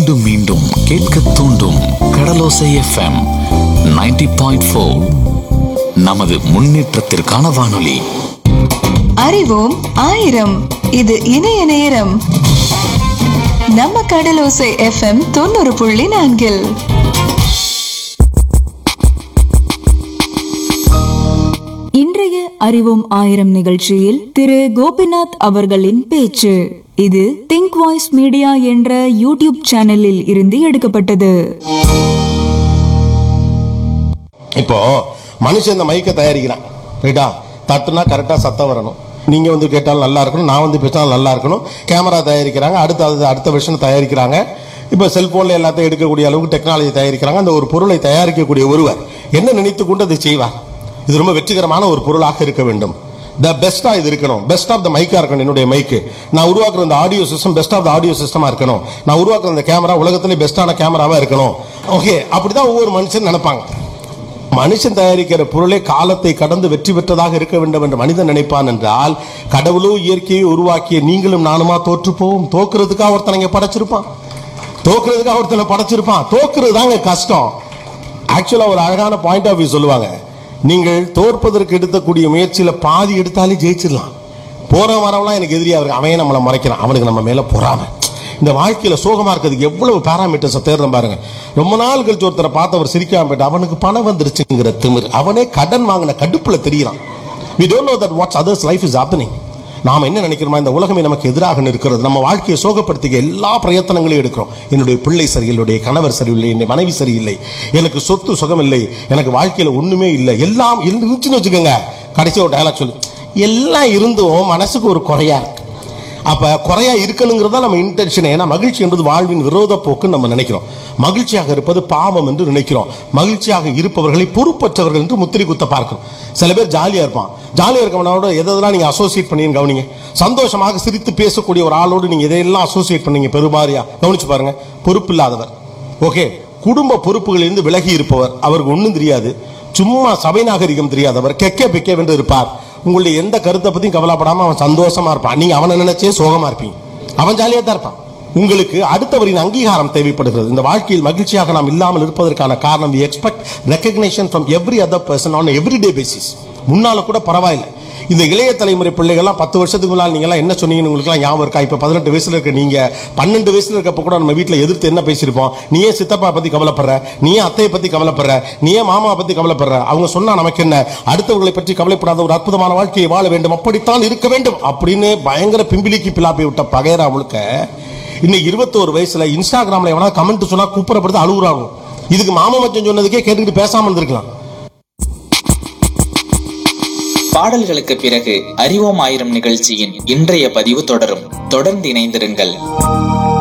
மீண்டும் மீண்டும் கேட்க தூண்டும் கடலோசை எஃப்எம் 90.4 பாயிண்ட் நமது முன்னேற்றத்திற்கான வானொலி அறிவோம் ஆயிரம் இது இணைய நேரம் நம்ம கடலோசை எஃப்எம் தொண்ணூறு புள்ளி நான்கில் இன்றைய அறிவோம் ஆயிரம் நிகழ்ச்சியில் திரு கோபிநாத் அவர்களின் பேச்சு இது திங்க் வாய்ஸ் மீடியா என்ற யூடியூப் சேனலில் இருந்து எடுக்கப்பட்டது இப்போ மனுஷன் இந்த மைக்கை தயாரிக்கிறான் ரைட்டா தட்டுனா கரெக்டாக சத்தம் வரணும் நீங்க வந்து கேட்டாலும் நல்லா இருக்கணும் நான் வந்து பேசினாலும் நல்லா இருக்கணும் கேமரா தயாரிக்கிறாங்க அடுத்த அது அடுத்த விஷயம் தயாரிக்கிறாங்க இப்போ செல்போன்ல எல்லாத்தையும் எடுக்கக்கூடிய அளவுக்கு டெக்னாலஜி தயாரிக்கிறாங்க அந்த ஒரு பொருளை தயாரிக்கக்கூடிய ஒருவர் என்ன நினைத்து கொண்டு அதை செய்வார் இது ரொம்ப வெற்றிகரமான ஒரு பொருளாக இருக்க வேண்டும் த பெஸ்டா இது இருக்கணும் பெஸ்ட் ஆஃப் த மைக்கா இருக்கணும் என்னுடைய மைக்கு நான் உருவாக்குற இந்த audio system best of the audio சிஸ்டமா இருக்கணும் நான் உருவாக்குற இந்த கேமரா உலகத்திலே பெஸ்டான கேமராவா இருக்கணும் ஓகே அப்படிதான் ஒவ்வொரு மனுஷன் நினைப்பாங்க மனுஷன் தயாரிக்கிற பொருளே காலத்தை கடந்து வெற்றி பெற்றதாக இருக்க வேண்டும் என்று மனிதன் நினைப்பான் என்றால் கடவுளோ இயற்கையை உருவாக்கிய நீங்களும் நானுமா தோற்று போவோம் தோக்குறதுக்காக ஒருத்தனை இங்க படைச்சிருப்பான் தோக்குறதுக்காக ஒருத்தனை படைச்சிருப்பான் தோக்குறது தாங்க கஷ்டம் ஆக்சுவலா ஒரு அழகான பாயிண்ட் ஆஃப் வியூ சொல்லுவாங்க நீங்கள் தோற்பதற்கு எடுக்கக்கூடிய முயற்சியில பாதி எடுத்தாலே ஜெயிச்சிடலாம் போற வரவெல்லாம் எனக்கு எதிரியா இருக்கு அவன் நம்மளை மறைக்கிறான் அவனுக்கு நம்ம மேல பொறாம இந்த வாழ்க்கையில சோகமா இருக்கிறதுக்கு எவ்வளவு பேராமீட்டர்ஸ் தேர்ந்தம் பாருங்க ரொம்ப நாள் கழிச்சு ஒருத்தரை பார்த்தவர் சிரிக்காம போயிட்டு அவனுக்கு பணம் வந்துருச்சுங்கிற திமிர் அவனே கடன் வாங்கின கடுப்புல தெரியறான் we don't know that what others life is happening நாம என்ன நினைக்கிறோமா இந்த உலகமே நமக்கு எதிராக நிற்கிறது நம்ம வாழ்க்கையை சோகப்படுத்திக்க எல்லா பிரயத்தனங்களையும் எடுக்கிறோம் என்னுடைய பிள்ளை சரியில்லை என்னுடைய கணவர் சரியில்லை என்னுடைய மனைவி சரியில்லை எனக்கு சொத்து சுகம் இல்லை எனக்கு வாழ்க்கையில ஒண்ணுமே இல்லை எல்லாம் இருந்துச்சுன்னு வச்சுக்கோங்க கடைசி ஒரு டயலாக் சொல்லு எல்லாம் இருந்தும் மனசுக்கு ஒரு குறையா இருக்கு அப்ப குறையா இருக்கணுங்கிறதா நம்ம இன்டென்ஷன் ஏன்னா மகிழ்ச்சி என்பது வாழ்வின் விரோத போக்குன்னு நம்ம நினைக்கிறோம் மகிழ்ச்சியாக இருப்பது பாவம் என்று நினைக்கிறோம் மகிழ்ச்சியாக இருப்பவர்களை பொறுப்பற்றவர்கள் என்று முத்திரை குத்த பார்க்கிறோம் சில பேர் ஜாலியா இருப்பான் ஜாலியா இருக்கவனோட எதெல்லாம் நீங்க அசோசியேட் பண்ணீங்கன்னு கவனிங்க சந்தோஷமாக சிரித்து பேசக்கூடிய ஒரு ஆளோடு நீங்க எதையெல்லாம் அசோசியேட் பண்ணீங்க பெருமாறியா கவனிச்சு பாருங்க பொறுப்பு இல்லாதவர் ஓகே குடும்ப பொறுப்புகளிலிருந்து விலகி இருப்பவர் அவருக்கு ஒண்ணும் தெரியாது சும்மா சபை நாகரிகம் தெரியாதவர் கெக்க பிக்கவென்று இருப்பார் உங்களுடைய எந்த கருத்தை பத்தியும் கவலைப்படாம அவன் சந்தோஷமா இருப்பான் நீங்க அவனை நினைச்சே சோகமா இருப்பீங்க அவன் ஜாலியா தான் இருப்பான் உங்களுக்கு அடுத்தவரின் அங்கீகாரம் தேவைப்படுகிறது இந்த வாழ்க்கையில் மகிழ்ச்சியாக நாம் இல்லாமல் இருப்பதற்கான காரணம் we expect recognition from every other person on every day basis முன்னால கூட பரவாயில்லை இந்த இளைய தலைமுறை பிள்ளைகள்லாம் பத்து வருஷத்துக்கு முன்னால் நீங்களாம் என்ன சொன்னீங்கன்னு உங்களுக்குலாம் ஞாபகம் இருக்கா இப்போ பதினெட்டு வயசுல இருக்க நீங்க பன்னெண்டு வயசுல இருக்கப்ப கூட நம்ம வீட்டில் எதிர்த்து என்ன பேசியிருப்போம் நீ ஏன் சித்தப்பா பத்தி கவலைப்படுற நீ ஏன் அத்தையை பத்தி கவலைப்படுற நீ ஏன் மாமா பத்தி கவலைப்படுற அவங்க சொன்னா நமக்கு என்ன அடுத்தவர்களை பற்றி கவலைப்படாத ஒரு அற்புதமான வாழ்க்கையை வாழ வேண்டும் அப்படித்தான் இருக்க வேண்டும் அப்படின்னு பயங்கர பிம்பிலிக்கு பிலாப்பி விட்ட பகையரா முழுக்க இன்னைக்கு இருபத்தோரு வயசுல இன்ஸ்டாகிராம்ல எவனா கமெண்ட் சொன்னா கூப்பிடப்படுது அழுகுறாங்க இதுக்கு மாமா மச்சன் சொன்னதுக்கே கேட்டுக்கிட்டு பேசாம இருந்திருக்கலாம் பாடல்களுக்கு பிறகு அறிவோம் ஆயிரம் நிகழ்ச்சியின் இன்றைய பதிவு தொடரும் தொடர்ந்து இணைந்திருங்கள்